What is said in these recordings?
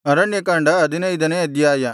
ಅರಣ್ಯಕಾಂಡ ಹದಿನೈದನೇ ಅಧ್ಯಾಯ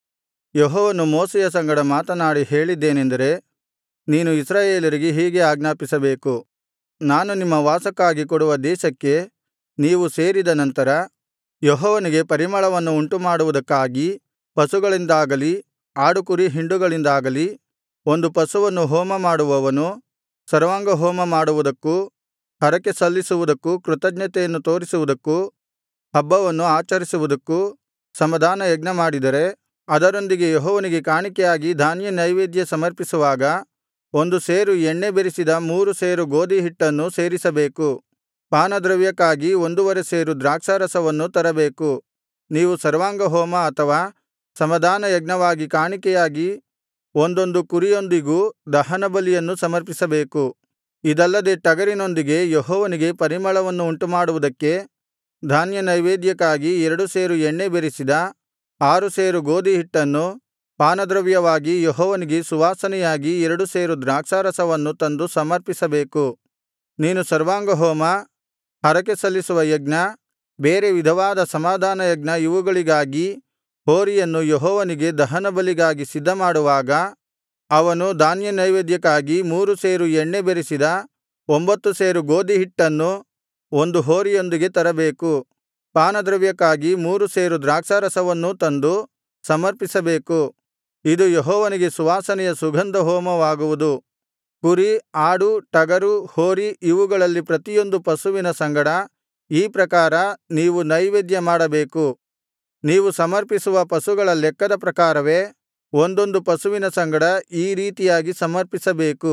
ಯೆಹೋವನು ಮೋಶೆಯ ಸಂಗಡ ಮಾತನಾಡಿ ಹೇಳಿದ್ದೇನೆಂದರೆ ನೀನು ಇಸ್ರಾಯೇಲರಿಗೆ ಹೀಗೆ ಆಜ್ಞಾಪಿಸಬೇಕು ನಾನು ನಿಮ್ಮ ವಾಸಕ್ಕಾಗಿ ಕೊಡುವ ದೇಶಕ್ಕೆ ನೀವು ಸೇರಿದ ನಂತರ ಯೆಹೋವನಿಗೆ ಪರಿಮಳವನ್ನು ಉಂಟುಮಾಡುವುದಕ್ಕಾಗಿ ಪಶುಗಳಿಂದಾಗಲಿ ಆಡುಕುರಿ ಹಿಂಡುಗಳಿಂದಾಗಲಿ ಒಂದು ಪಶುವನ್ನು ಹೋಮಮಾಡುವವನು ಸರ್ವಾಂಗಹೋಮ ಮಾಡುವುದಕ್ಕೂ ಹರಕೆ ಸಲ್ಲಿಸುವುದಕ್ಕೂ ಕೃತಜ್ಞತೆಯನ್ನು ತೋರಿಸುವುದಕ್ಕೂ ಹಬ್ಬವನ್ನು ಆಚರಿಸುವುದಕ್ಕೂ ಸಮಾಧಾನಯಜ್ಞ ಮಾಡಿದರೆ ಅದರೊಂದಿಗೆ ಯೆಹೋವನಿಗೆ ಕಾಣಿಕೆಯಾಗಿ ಧಾನ್ಯನೈವೇದ್ಯ ಸಮರ್ಪಿಸುವಾಗ ಒಂದು ಸೇರು ಎಣ್ಣೆ ಬೆರಸಿದ ಮೂರು ಸೇರು ಗೋದಿಹಿಟ್ಟನ್ನು ಸೇರಿಸಬೇಕು ಪಾನದ್ರವ್ಯಕ್ಕಾಗಿ ಒಂದುವರೆ ಸೇರು ದ್ರಾಕ್ಷಾರಸವನ್ನು ತರಬೇಕು ನೀವು ಸರ್ವಾಂಗಹೋಮ ಅಥವಾ ಸಮಾಧಾನಯಜ್ಞವಾಗಿ ಕಾಣಿಕೆಯಾಗಿ ಒಂದೊಂದು ಕುರಿಯೊಂದಿಗೂ ದಹನಬಲಿಯನ್ನು ಸಮರ್ಪಿಸಬೇಕು ಇದಲ್ಲದೆ ಟಗರಿನೊಂದಿಗೆ ಯೆಹೋವನಿಗೆ ಪರಿಮಳವನ್ನು ಉಂಟುಮಾಡುವುದಕ್ಕೆ ಧಾನ್ಯನೈವೇದ್ಯಕ್ಕಾಗಿ ಎರಡು ಸೇರು ಎಣ್ಣೆ ಬೆರಸಿದ ಆರು ಸೇರು ಗೋದಿಹಿಟ್ಟನ್ನು ಪಾನದ್ರವ್ಯವಾಗಿ ಯೆಹೋವನಿಗೆ ಸುವಾಸನೆಯಾಗಿ ಎರಡು ಸೇರು ದ್ರಾಕ್ಷಾರಸವನ್ನು ತಂದು ಸಮರ್ಪಿಸಬೇಕು ನೀನು ಸರ್ವಾಂಗಹೋಮ ಹರಕೆ ಸಲ್ಲಿಸುವ ಯಜ್ಞ ಬೇರೆ ವಿಧವಾದ ಸಮಾಧಾನಯಜ್ಞ ಇವುಗಳಿಗಾಗಿ ಹೋರಿಯನ್ನು ಯೆಹೋವನಿಗೆ ದಹನಬಲಿಗಾಗಿ ಸಿದ್ಧಮಾಡುವಾಗ ಅವನು ಧಾನ್ಯನೈವೇದ್ಯಕ್ಕಾಗಿ ಮೂರು ಸೇರು ಎಣ್ಣೆ ಬೆರಸಿದ ಒಂಭತ್ತು ಸೇರು ಗೋದಿಹಿಟ್ಟನ್ನು ಒಂದು ಹೋರಿಯೊಂದಿಗೆ ತರಬೇಕು ಪಾನದ್ರವ್ಯಕ್ಕಾಗಿ ಮೂರು ಸೇರು ದ್ರಾಕ್ಷಾರಸವನ್ನೂ ತಂದು ಸಮರ್ಪಿಸಬೇಕು ಇದು ಯೆಹೋವನಿಗೆ ಸುವಾಸನೆಯ ಸುಗಂಧಹೋಮವಾಗುವುದು ಕುರಿ ಆಡು ಟಗರು ಹೋರಿ ಇವುಗಳಲ್ಲಿ ಪ್ರತಿಯೊಂದು ಪಶುವಿನ ಸಂಗಡ ಈ ಪ್ರಕಾರ ನೀವು ನೈವೇದ್ಯ ಮಾಡಬೇಕು ನೀವು ಸಮರ್ಪಿಸುವ ಪಶುಗಳ ಲೆಕ್ಕದ ಪ್ರಕಾರವೇ ಒಂದೊಂದು ಪಶುವಿನ ಸಂಗಡ ಈ ರೀತಿಯಾಗಿ ಸಮರ್ಪಿಸಬೇಕು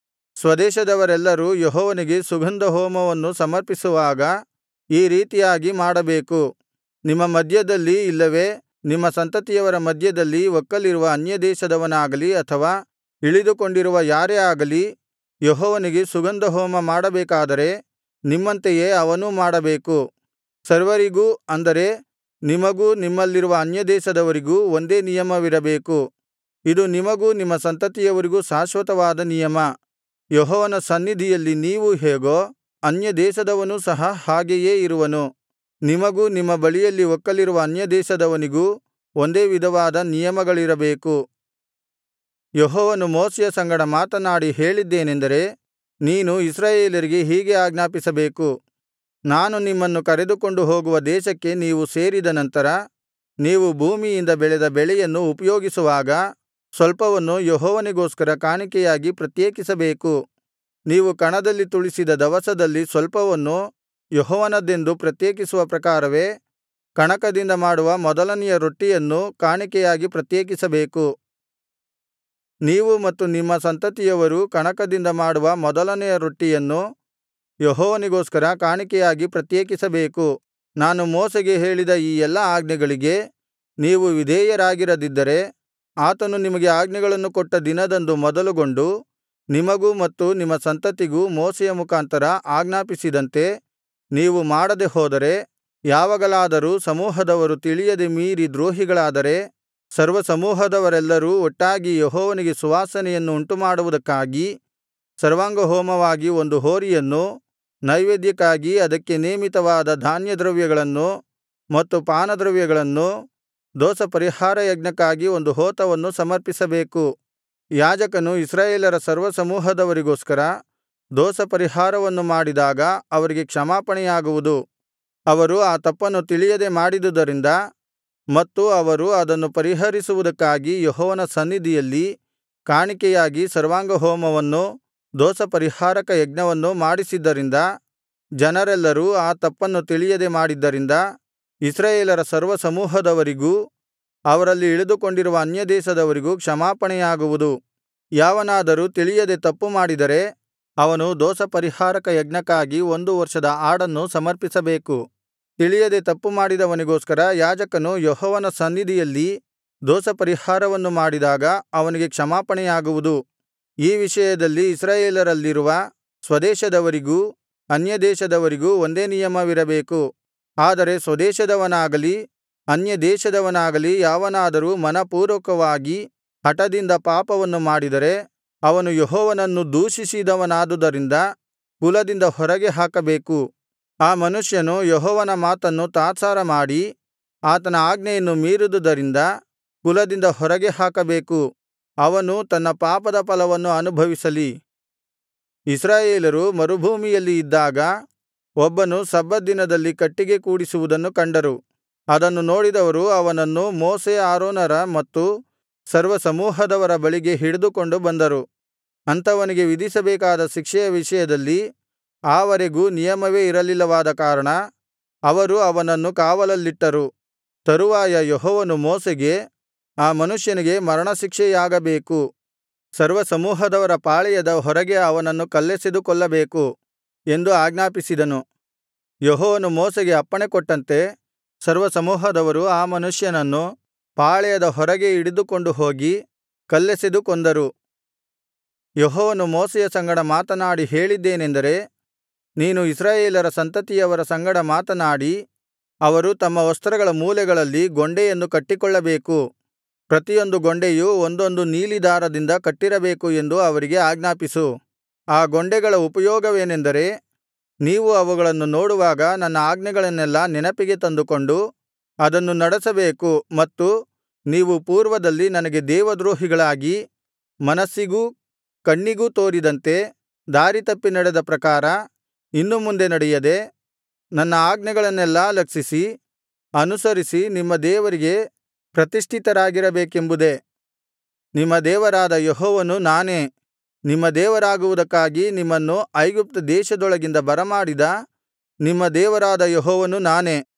ಸ್ವದೇಶದವರೆಲ್ಲರೂ ಯೆಹೋವನಿಗೆ ಸುಗಂಧಹೋಮವನ್ನು ಸಮರ್ಪಿಸುವಾಗ ಈ ರೀತಿಯಾಗಿ ಮಾಡಬೇಕು ನಿಮ್ಮ ಮಧ್ಯದಲ್ಲಿ ಇಲ್ಲವೇ ನಿಮ್ಮ ಸಂತತಿಯವರ ಮಧ್ಯದಲ್ಲಿ ಒಕ್ಕಲಿರುವ ಅನ್ಯದೇಶದವನಾಗಲಿ ಅಥವಾ ಇಳಿದುಕೊಂಡಿರುವ ಯಾರೇ ಆಗಲಿ ಯೆಹೋವನಿಗೆ ಸುಗಂಧಹೋಮ ಮಾಡಬೇಕಾದರೆ ನಿಮ್ಮಂತೆಯೇ ಅವನೂ ಮಾಡಬೇಕು ಸರ್ವರಿಗೂ ಅಂದರೆ ನಿಮಗೂ ನಿಮ್ಮಲ್ಲಿರುವ ಅನ್ಯದೇಶದವರಿಗೂ ಒಂದೇ ನಿಯಮವಿರಬೇಕು ಇದು ನಿಮಗೂ ನಿಮ್ಮ ಸಂತತಿಯವರಿಗೂ ಶಾಶ್ವತವಾದ ನಿಯಮ ಯೆಹೋವನ ಸನ್ನಿಧಿಯಲ್ಲಿ ನೀವು ಹೇಗೋ ಅನ್ಯದೇಶದವನೂ ಸಹ ಹಾಗೆಯೇ ಇರುವನು ನಿಮಗೂ ನಿಮ್ಮ ಬಳಿಯಲ್ಲಿ ಒಕ್ಕಲಿರುವ ಅನ್ಯದೇಶದವನಿಗೂ ಒಂದೇ ವಿಧವಾದ ನಿಯಮಗಳಿರಬೇಕು ಯೆಹೋವನು ಮೋಶೆಯ ಸಂಗಡ ಮಾತನಾಡಿ ಹೇಳಿದ್ದೇನೆಂದರೆ ನೀನು ಇಸ್ರಾಯೇಲರಿಗೆ ಹೀಗೆ ಆಜ್ಞಾಪಿಸಬೇಕು ನಾನು ನಿಮ್ಮನ್ನು ಕರೆದುಕೊಂಡು ಹೋಗುವ ದೇಶಕ್ಕೆ ನೀವು ಸೇರಿದ ನಂತರ ನೀವು ಭೂಮಿಯಿಂದ ಬೆಳೆದ ಬೆಳೆಯನ್ನು ಉಪಯೋಗಿಸುವಾಗ ಸ್ವಲ್ಪವನ್ನು ಯೆಹೋವನಿಗೋಸ್ಕರ ಕಾಣಿಕೆಯಾಗಿ ಪ್ರತ್ಯೇಕಿಸಬೇಕು ನೀವು ಕಣದಲ್ಲಿ ತುಳಿಸಿದ ದವಸದಲ್ಲಿ ಸ್ವಲ್ಪವನ್ನು ಯೆಹೋವನದೆಂದು ಪ್ರತ್ಯೇಕಿಸುವ ಪ್ರಕಾರವೇ ಕಣಕದಿಂದ ಮಾಡುವ ಮೊದಲನೆಯ ರೊಟ್ಟಿಯನ್ನು ಕಾಣಿಕೆಯಾಗಿ ಪ್ರತ್ಯೇಕಿಸಬೇಕು ನೀವು ಮತ್ತು ನಿಮ್ಮ ಸಂತತಿಯವರೂ ಕಣಕದಿಂದ ಮಾಡುವ ಮೊದಲನೆಯ ರೊಟ್ಟಿಯನ್ನು ಯೆಹೋವನಿಗೋಸ್ಕರ ಕಾಣಿಕೆಯಾಗಿ ಪ್ರತ್ಯೇಕಿಸಬೇಕು ನಾನು ಮೋಶೆಗೆ ಹೇಳಿದ ಈ ಎಲ್ಲಾ ಆಜ್ಞೆಗಳಿಗೆ ನೀವು ವಿಧೇಯರಾಗಿರದಿದ್ದರೆ ಆತನು ನಿಮಗೆ ಆಜ್ಞೆಗಳನ್ನು ಕೊಟ್ಟ ದಿನದಂದು ಮೊದಲುಗೊಂಡು ನಿಮಗೂ ಮತ್ತು ನಿಮ್ಮ ಸಂತತಿಗೂ ಮೋಶೆಯ ಮುಖಾಂತರ ಆಜ್ಞಾಪಿಸಿದಂತೆ ನೀವು ಮಾಡದೆ ಹೋದರೆ ಯಾವಾಗಲಾದರೂ ಸಮೂಹದವರು ತಿಳಿಯದೆ ಮೀರಿ ದ್ರೋಹಿಗಳಾದರೆ ಸರ್ವಸಮೂಹದವರೆಲ್ಲರೂ ಒಟ್ಟಾಗಿ ಯೆಹೋವನಿಗೆ ಸುವಾಸನೆಯನ್ನು ಉಂಟುಮಾಡುವುದಕ್ಕಾಗಿ ಸರ್ವಾಂಗಹೋಮವಾಗಿ ಒಂದು ಹೋರಿಯನ್ನು ನೈವೇದ್ಯಕ್ಕಾಗಿ ಅದಕ್ಕೆ ನೇಮಿತವಾದ ಧಾನ್ಯದ್ರವ್ಯಗಳನ್ನು ಮತ್ತು ಪಾನದ್ರವ್ಯಗಳನ್ನು ದೋಷಪರಿಹಾರ ಯಜ್ಞಕ್ಕಾಗಿ ಒಂದು ಹೋತವನ್ನು ಸಮರ್ಪಿಸಬೇಕು ಯಾಜಕನು ಇಸ್ರಾಯೇಲರ ಸರ್ವಸಮೂಹದವರಿಗೋಸ್ಕರ ದೋಷಪರಿಹಾರವನ್ನು ಮಾಡಿದಾಗ ಅವರಿಗೆ ಕ್ಷಮಾಪಣೆಯಾಗುವುದು ಅವರು ಆ ತಪ್ಪನ್ನು ತಿಳಿಯದೆ ಮಾಡಿದುದರಿಂದ ಮತ್ತು ಅವರು ಅದನ್ನು ಪರಿಹರಿಸುವುದಕ್ಕಾಗಿ ಯೆಹೋವನ ಸನ್ನಿಧಿಯಲ್ಲಿ ಕಾಣಿಕೆಯಾಗಿ ಸರ್ವಾಂಗಹೋಮವನ್ನೂ ದೋಷಪರಿಹಾರಕ ಯಜ್ಞವನ್ನೂ ಮಾಡಿಸಿದ್ದರಿಂದ ಜನರೆಲ್ಲರೂ ಆ ತಪ್ಪನ್ನು ತಿಳಿಯದೆ ಮಾಡಿದ್ದರಿಂದ ಇಸ್ರಾಯೇಲರ ಸರ್ವಸಮೂಹದವರಿಗೂ ಅವರಲ್ಲಿ ಇಳಿದುಕೊಂಡಿರುವ ಅನ್ಯದೇಶದವರಿಗೂ ಕ್ಷಮಾಪಣೆಯಾಗುವುದು ಯಾವನಾದರೂ ತಿಳಿಯದೆ ತಪ್ಪು ಮಾಡಿದರೆ ಅವನು ದೋಷಪರಿಹಾರಕ ಯಜ್ಞಕ್ಕಾಗಿ ಒಂದು ವರ್ಷದ ಆಡನ್ನು ಸಮರ್ಪಿಸಬೇಕು ತಿಳಿಯದೆ ತಪ್ಪು ಮಾಡಿದವನಿಗೋಸ್ಕರ ಯಾಜಕನು ಯೆಹೋವನ ಸನ್ನಿಧಿಯಲ್ಲಿ ದೋಷಪರಿಹಾರವನ್ನು ಮಾಡಿದಾಗ ಅವನಿಗೆ ಕ್ಷಮಾಪಣೆಯಾಗುವುದು ಈ ವಿಷಯದಲ್ಲಿ ಇಸ್ರಾಯೇಲರಲ್ಲಿರುವ ಸ್ವದೇಶದವರಿಗೂ ಅನ್ಯದೇಶದವರಿಗೂ ಒಂದೇ ನಿಯಮವಿರಬೇಕು ಆದರೆ ಸ್ವದೇಶದವನಾಗಲಿ ಅನ್ಯದೇಶದವನಾಗಲಿ ಯಾವನಾದರೂ ಮನಃಪೂರ್ವಕವಾಗಿ ಹಠದಿಂದ ಪಾಪವನ್ನು ಮಾಡಿದರೆ ಅವನು ಯೆಹೋವನನ್ನು ದೂಷಿಸಿದವನಾದುದರಿಂದ ಕುಲದಿಂದ ಹೊರಗೆ ಹಾಕಬೇಕು ಆ ಮನುಷ್ಯನು ಯೆಹೋವನ ಮಾತನ್ನು ತಾತ್ಸಾರ ಮಾಡಿ ಆತನ ಆಜ್ಞೆಯನ್ನು ಮೀರಿದುದರಿಂದ ಕುಲದಿಂದ ಹೊರಗೆ ಹಾಕಬೇಕು ಅವನು ತನ್ನ ಪಾಪದ ಫಲವನ್ನು ಅನುಭವಿಸಲಿ ಇಸ್ರಾಯೇಲರು ಮರುಭೂಮಿಯಲ್ಲಿ ಇದ್ದಾಗ ಒಬ್ಬನು ಸಬ್ಬತ್ ದಿನದಲ್ಲಿ ಕಟ್ಟಿಗೆ ಕೂಡಿಸುವುದನ್ನು ಕಂಡರು ಅದನ್ನು ನೋಡಿದವರು ಅವನನ್ನು ಮೋಶೆ ಆರೋನರ ಮತ್ತು ಸರ್ವಸಮೂಹದವರ ಬಳಿಗೆ ಹಿಡಿದುಕೊಂಡು ಬಂದರು ಅಂಥವನಿಗೆ ವಿಧಿಸಬೇಕಾದ ಶಿಕ್ಷೆಯ ವಿಷಯದಲ್ಲಿ ಆ ವರೆಗೂ ನಿಯಮವೇ ಇರಲಿಲ್ಲವಾದ ಕಾರಣ ಅವರು ಅವನನ್ನು ಕಾವಲಲ್ಲಿಟ್ಟರು ತರುವಾಯ ಯೆಹೋವನು ಮೋಶೆಗೆ ಆ ಮನುಷ್ಯನಿಗೆ ಮರಣಶಿಕ್ಷೆಯಾಗಬೇಕು ಸರ್ವಸಮೂಹದವರ ಪಾಳೆಯದ ಹೊರಗೆ ಅವನನ್ನು ಕಲ್ಲೆಸೆದು ಕೊಲ್ಲಬೇಕು ಎಂದು ಆಜ್ಞಾಪಿಸಿದನು ಯೆಹೋವನು ಮೋಶೆಗೆ ಅಪ್ಪಣೆಕೊಟ್ಟಂತೆ ಸರ್ವಸಮೂಹದವರು ಆ ಮನುಷ್ಯನನ್ನು ಪಾಳೆಯದ ಹೊರಗೆ ಹಿಡಿದುಕೊಂಡು ಹೋಗಿ ಕಲ್ಲೆಸೆದು ಕೊಂದರು ಯೆಹೋವನು ಮೋಶೆಯ ಸಂಗಡ ಮಾತನಾಡಿ ಹೇಳಿದ್ದೇನೆಂದರೆ ನೀನು ಇಸ್ರಾಯೇಲರ ಸಂತತಿಯವರ ಸಂಗಡ ಮಾತನಾಡಿ ಅವರು ತಮ್ಮ ವಸ್ತ್ರಗಳ ಮೂಲೆಗಳಲ್ಲಿ ಗೊಂಡೆಯನ್ನು ಕಟ್ಟಿಕೊಳ್ಳಬೇಕು ಪ್ರತಿಯೊಂದು ಗೊಂಡೆಯು ಒಂದೊಂದು ನೀಲಿ ದಾರದಿಂದ ಕಟ್ಟಿರಬೇಕು ಎಂದು ಅವರಿಗೆ ಆಜ್ಞಾಪಿಸು ಆ ಗೊಂಡೆಗಳ ಉಪಯೋಗವೇನೆಂದರೆ ನೀವು ಅವುಗಳನ್ನು ನೋಡುವಾಗ ನನ್ನ ಆಜ್ಞೆಗಳನ್ನೆಲ್ಲಾ ನೆನಪಿಗೆ ತಂದುಕೊಂಡು ಅದನ್ನು ನಡೆಸಬೇಕು ಮತ್ತು ನೀವು ಪೂರ್ವದಲ್ಲಿ ನನಗೆ ದೇವದ್ರೋಹಿಗಳಾಗಿ ಮನಸ್ಸಿಗೂ ಕಣ್ಣಿಗೂ ತೋರಿದಂತೆ ದಾರಿತಪ್ಪಿ ನಡೆದ ಪ್ರಕಾರ ಇನ್ನು ಮುಂದೆ ನಡೆಯದೆ ನನ್ನ ಆಜ್ಞೆಗಳನ್ನೆಲ್ಲಾ ಲಕ್ಷಿಸಿ ಅನುಸರಿಸಿ ನಿಮ್ಮ ದೇವರಿಗೆ ಪ್ರತಿಷ್ಠಿತರಾಗಿರಬೇಕೆಂಬುದೇ ನಿಮ್ಮ ದೇವರಾದ ಯೆಹೋವನು ನಾನೇ ನಿಮ್ಮ ದೇವರಾಗುವುದಕ್ಕಾಗಿ ನಿಮ್ಮನ್ನು ಐಗುಪ್ತ ದೇಶದೊಳಗಿಂದ ಬರಮಾಡಿದ ನಿಮ್ಮ ದೇವರಾದ ಯೆಹೋವನು ನಾನೇ